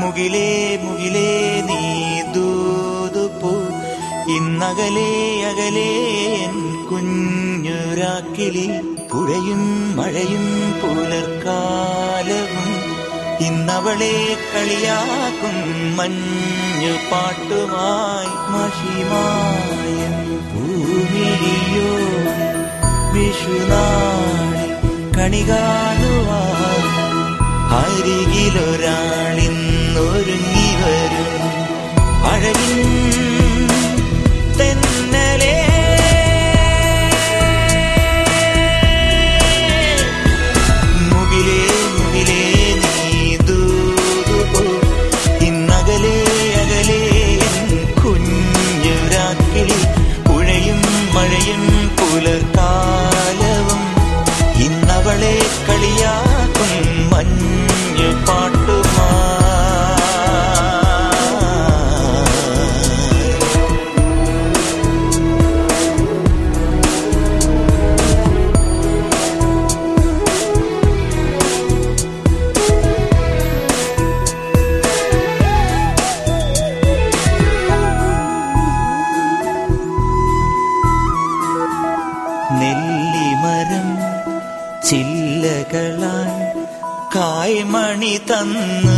മുകിലേ മുകിലേ നീ ദൂതുപോ ഇന്നകലേ അകലേ എൻ കുഞ്ഞുരാക്കിളി പുഴയും മഴയും പുലർക്കാലവും ഇന്നവളെ കളിയാക്കും മഞ്ഞു പാട്ടുമായി മഷിമായ ഭൂമിഴിയോടെ വിഷുനാളിൽ കണി കാണുവാൻ അരികിലൊരാളിന്നൊരുങ്ങി വരും അഴകിൻ തെന്നലേ മുകിലേ മുകിലേ നീ ദൂതുപോ ഇന്നകലേ അകലേ എൻ കുഞ്ഞുരാക്കിളി പുഴയും മഴയും പുലർക്കാലവും ഇന്നവളെ കളിയാക്കും മഞ്ഞു പാട്ടുമാ നെല്ലിമരം ചില്ലകളാൽ കായ്മണി തന്ന്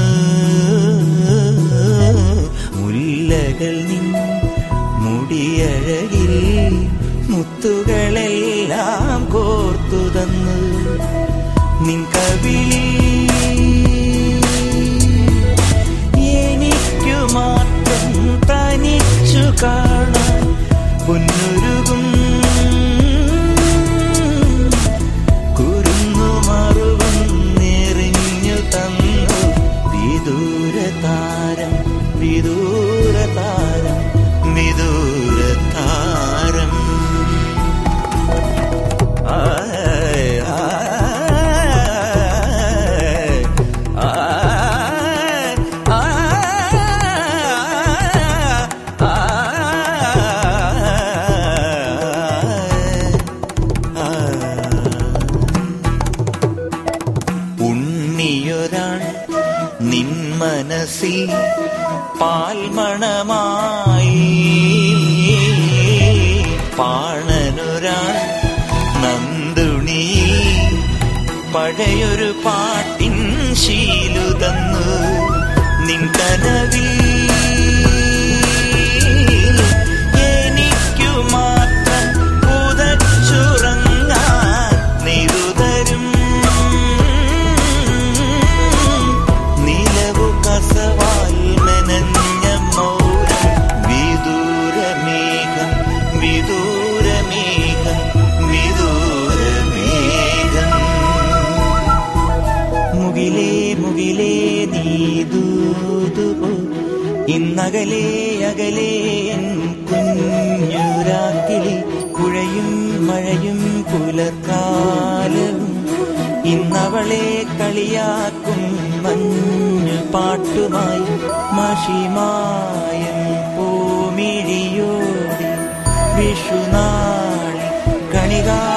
മുല്ലകൾ നിൻ മുടിയഴകിൽ മുത്തുകളെല്ലാം കോർത്തു തന്ന് നിൻ കവിളി എനിക്കു മാത്രം തനിച്ചു കാണാൻ പൊന്നുരുകും കുരുന്നു മറുവം നിറഞ്ഞു തന്നു വിദൂര താരം വിദൂര താരം വിദൂര താരം ആയ് ആയ് ആയ് ഉണ്ണിയൊരാൾ നിൻ മനസ്സിൽ പാൽമണമായി പാണനൊരാൾ നന്ദുണി പഴയൊരു പാട്ടിൻ ശീലു തന്നു നിൻ കനവിൽ എനിക്കു മാത്രം പുതച്ചുറങ്ങാൻ നിരുതരും നിലവു കസവാൽ മെനഞ്ഞ മൗരം വിദൂരമേഘം വിദൂരമേഘം വിദൂരമേഘം മുകിലേ മുകിലേ നീ ദൂതുപോ ഇന്നകലേ അകലേ എൻ കുഞ്ഞുരാക്കിളി പുഴയും മഴയും പുലർക്കാലവും ഇന്നവളെ കളിയാക്കും മഞ്ഞു പാട്ടുമായി മഷിമായം പൂമിഴിയോടെ വിഷുനാളി കണികാ